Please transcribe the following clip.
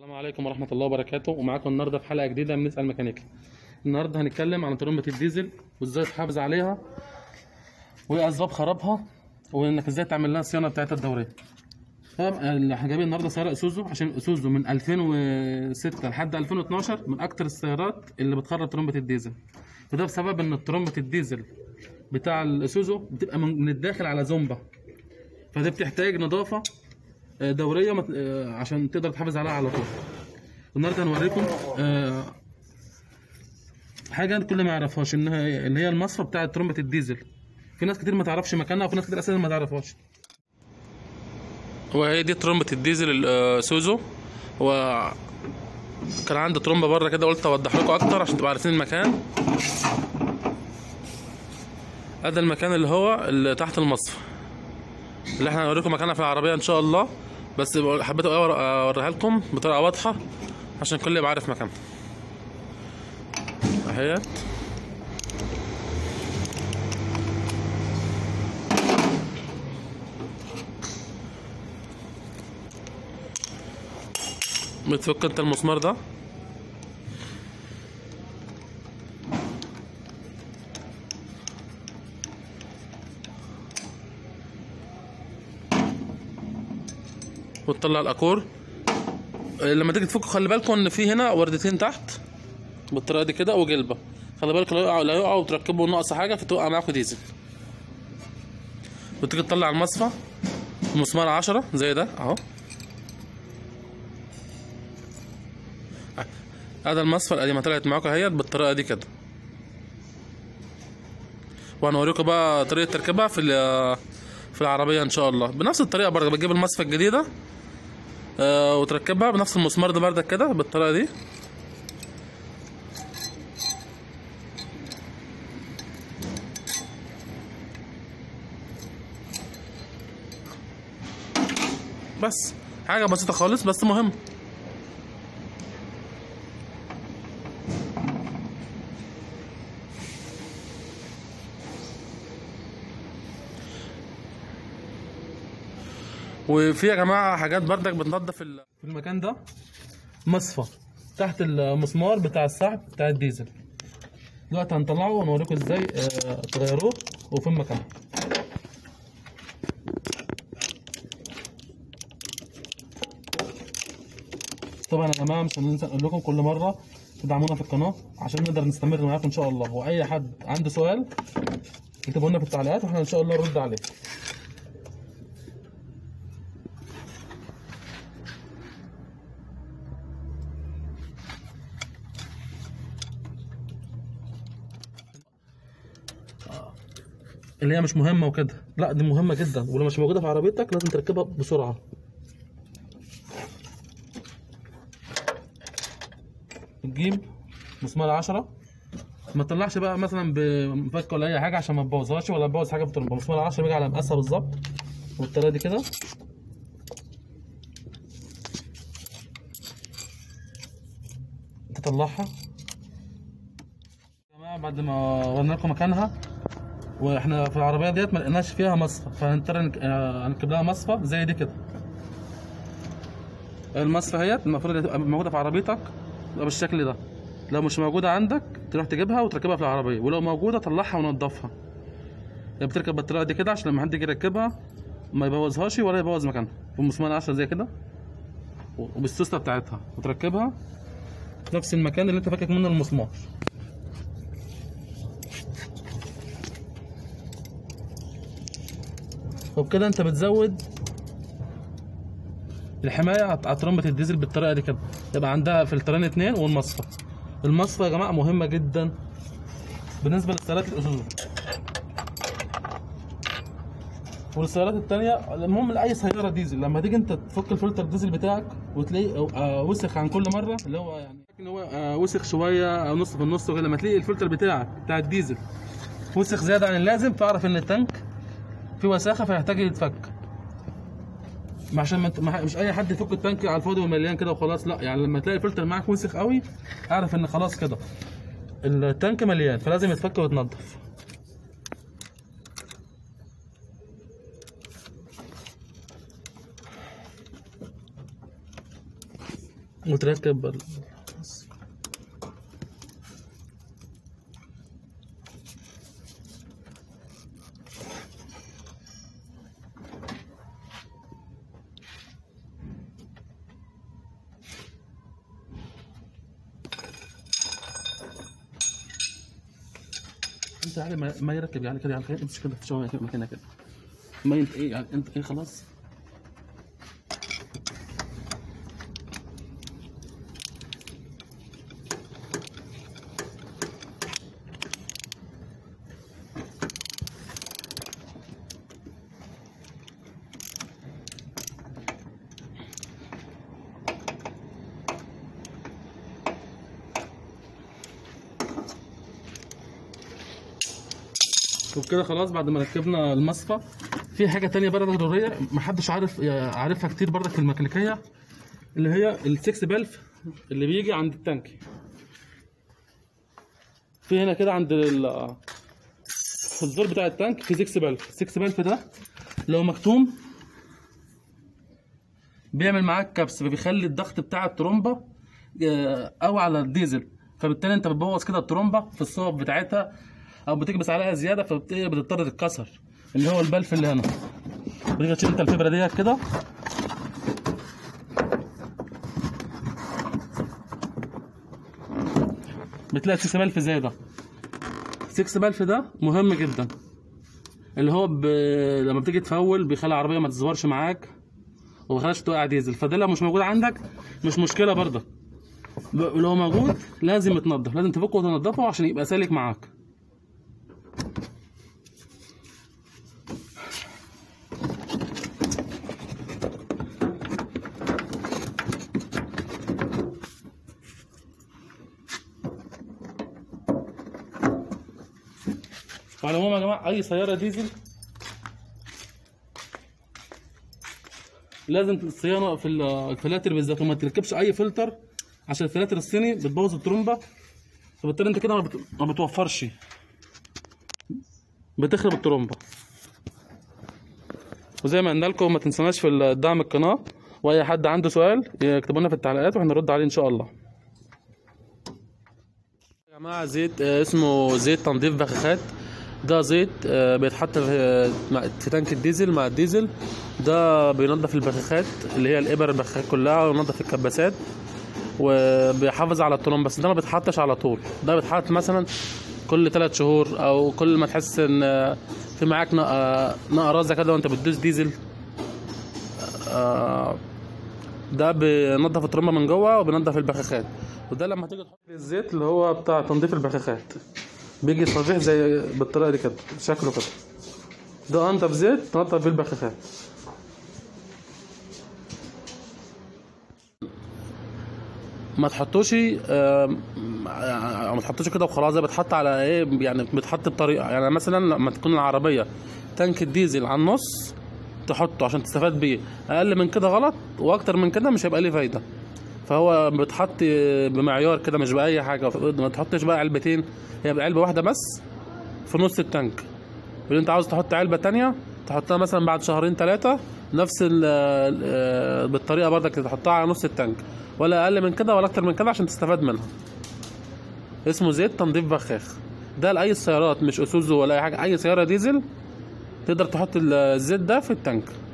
السلام عليكم ورحمة الله وبركاته ومعاكم النهاردة في حلقة جديدة من نسأل ميكانيكي النهاردة هنتكلم عن ترمبة الديزل وازاي تحافظ عليها وايه أسباب خرابها وانك ازاي تعمل لها الصيانة بتاعتها الدورية طبعا اللي احنا جايبين النهارده سيارة اسوزو عشان اسوزو من 2006 لحد 2012 من أكتر السيارات اللي بتخرب ترمبة الديزل وده بسبب ان ترمبة الديزل بتاع الاسوزو بتبقى من من الداخل على زومبا فدي بتحتاج نظافة آه، دورية مت- آه، عشان تقدر تحافظ عليها على طول النهارده هنوريكم آه، حاجه الكل ما يعرفهاش انها اللي هي المصفى بتاعه ترمبه الديزل في ناس كتير ما تعرفش مكانها وفي ناس كتير اساسا ما تعرفهاش وهي دي ترمبه الديزل السوزو و كان عندي ترمبه بره كده قلت اوضح لكم اكتر عشان تبقوا عارفين المكان هذا المكان اللي هو اللي تحت المصفى اللي احنا هنوريكم مكانها في العربيه ان شاء الله بس حبيت أور- اوريها لكم بطريقه واضحه عشان الكل يبقى عارف مكانها اهيت بتفك انت المسمار ده وتطلع الاكور لما تيجي تفك خلي بالكم ان في هنا وردتين تحت بالطريقه دي كده وجلبه خلي بالك لا يقعوا لا يقعوا وتركبوا ناقص حاجه فتوقع معاكم ديزل وتيجي تطلع المصفى مسمار عشرة زي ده اهو هذا المصفى القديمه طلعت معاكم اهيت بالطريقه دي كده وهنوريكم بقى طريقه تركيبها في ال- في العربيه ان شاء الله بنفس الطريقه برضه بتجيب المصفى الجديده آه، وتركبها بنفس المسمار ده بردك كده بالطريقه دي بس حاجه بسيطه خالص بس مهم وفي يا جماعه حاجات بردك بتنضف ال- في المكان ده مصفى تحت المسمار بتاع السحب بتاع الديزل دلوقتي هنطلعه ونوريكم ازاي آه، تغيروه وفين مكانه طبعا يا جماعه مش هننسى نقول لكم كل مره تدعمونا في القناه عشان نقدر نستمر معاكم ان شاء الله واي حد عنده سؤال يكتبوا لنا في التعليقات واحنا ان شاء الله نرد عليه اللي هي مش مهمه وكده لا دي مهمه جدا ولو مش موجوده في عربيتك لازم تركبها بسرعه تجيب مسمار عشرة ما تطلعش بقى مثلا بمفك ولا اي حاجه عشان ما تبوظهاش ولا تبوظ حاجه في الترمبه مسمار 10 بيجي على مقاسها بالظبط والطريقه دي كده تطلعها يا جماعه بعد ما ورينا لكم مكانها واحنا في العربيه ديت ما لقيناش فيها مصفى فهنضطر نك- آه، هنركب لها مصفى زي دي كده المصفى اهيت المفروض تبقى موجوده في عربيتك تبقى بالشكل ده لو مش موجوده عندك تروح تجيبها وتركبها في العربيه ولو موجوده طلعها ونضفها هي بتركب بالطريقه دي كده عشان لما حد يجي يركبها ما يبوظهاش ولا يبوظ مكانها بمسمار 10 زي كده وبالسوسته بتاعتها وتركبها في نفس المكان اللي انت فاكك منه المسمار وبكده انت بتزود الحمايه على على ترمبه الديزل بالطريقه دي كده يبقى عندها فلترين اتنين والمصفى المصفى يا جماعه مهمه جدا بالنسبه للسيارات الاسوزو والسيارات التانية المهم لأي سيارة ديزل لما تيجي انت تفك الفلتر الديزل بتاعك وتلاقيه آه، وسخ عن كل مرة اللي هو يعني لكن هو آه، وسخ شوية أو نص في النص وكده لما تلاقي الفلتر بتاعك بتاع الديزل وسخ زيادة عن اللازم فاعرف إن التانك في وساخة فيحتاج يتفك ما عشان ما انت- ما- مش اي حد يفك التانك على الفاضي ومليان كده وخلاص لا يعني لما تلاقي الفلتر معاك وسخ قوي اعرف ان خلاص كده التانك مليان فلازم يتفك ويتنضف وتركب ال- انت يعني ما, ما يركب يعني كده يعني كده امسك كده في شويه كده مكانها كده ما انت ايه يعني انت ايه خلاص وبكده خلاص بعد ما ركبنا المصفى في حاجه تانية بقى ضروريه محدش عارف عارفها كتير برضك في الميكانيكيه اللي هي السكس بلف اللي بيجي عند التانك في هنا كده عند ال- الزور بتاع التانك في سكس بلف السكس بلف ده لو مكتوم بيعمل معاك كبس فبيخلي الضغط بتاع الترومبه آه، قوي على الديزل فبالتالي انت بتبوظ كده الترومبه في الصوب بتاعتها او بتكبس عليها زياده فبتضطر بتضطر تتكسر اللي هو البلف اللي هنا بتيجي تشيل انت الفبره ديت كده بتلاقي 6 بلف زي ده 6 بلف ده مهم جدا اللي هو ب... لما بتيجي تفول بيخلي العربيه ما تزورش معاك وما بيخليهاش توقع ديزل فده لو مش موجود عندك مش مشكله برضه ب- لو موجود لازم يتنضف لازم تفكه وتنضفه عشان يبقى سالك معاك وعلى العموم يا جماعه اي سياره ديزل لازم الصيانه في ال- الفلاتر بالذات وما تركبش اي فلتر عشان الفلاتر الصيني بتبوظ الترومبه فبالتالي انت كده ما بت- ما بتوفرش بتخرب الترومبه وزي ما قلنا لكم ما تنسوناش في دعم القناه واي حد عنده سؤال يكتبوا لنا في التعليقات وهنرد عليه ان شاء الله يا جماعه زيت آه، اسمه زيت تنظيف بخاخات ده زيت آه، بيتحط في مع- في تانك الديزل مع الديزل ده بينظف البخاخات اللي هي الابر البخاخات كلها وينظف الكباسات وبيحافظ على الترومبه بس ده ما بيتحطش على طول ده بيتحط مثلا كل ثلاث شهور او كل ما تحس ان آه، في معاك نق- نقرازه كده وانت بتدوس ديزل آه، ده بينظف الترومبه من جوه وبينظف البخاخات وده لما تيجي تحط الزيت اللي هو بتاع تنظيف البخاخات بيجي تصفيح زي بالطريقه دي كده شكله كده ده انضف زيت تنظف بيه البخاخات ما تحطوش آه، ما تحطوش كده وخلاص ده بيتحط على ايه يعني بيتحط بطريقه يعني مثلا لما تكون العربيه تانك الديزل على النص تحطه عشان تستفاد بيه اقل من كده غلط واكتر من كده مش هيبقى ليه فايده فهو بيتحط بمعيار كده مش باي حاجه ما تحطش بقى علبتين هي علبه واحده بس في نص التانك واللي انت عاوز تحط علبه تانية تحطها مثلا بعد شهرين ثلاثه نفس ال- ال- بالطريقه برضك تحطها على نص التانك ولا اقل من كده ولا اكتر من كده عشان تستفاد منها اسمه زيت تنظيف بخاخ ده لاي السيارات مش اسوزو ولا اي حاجه اي سياره ديزل تقدر تحط الزيت ده في التانك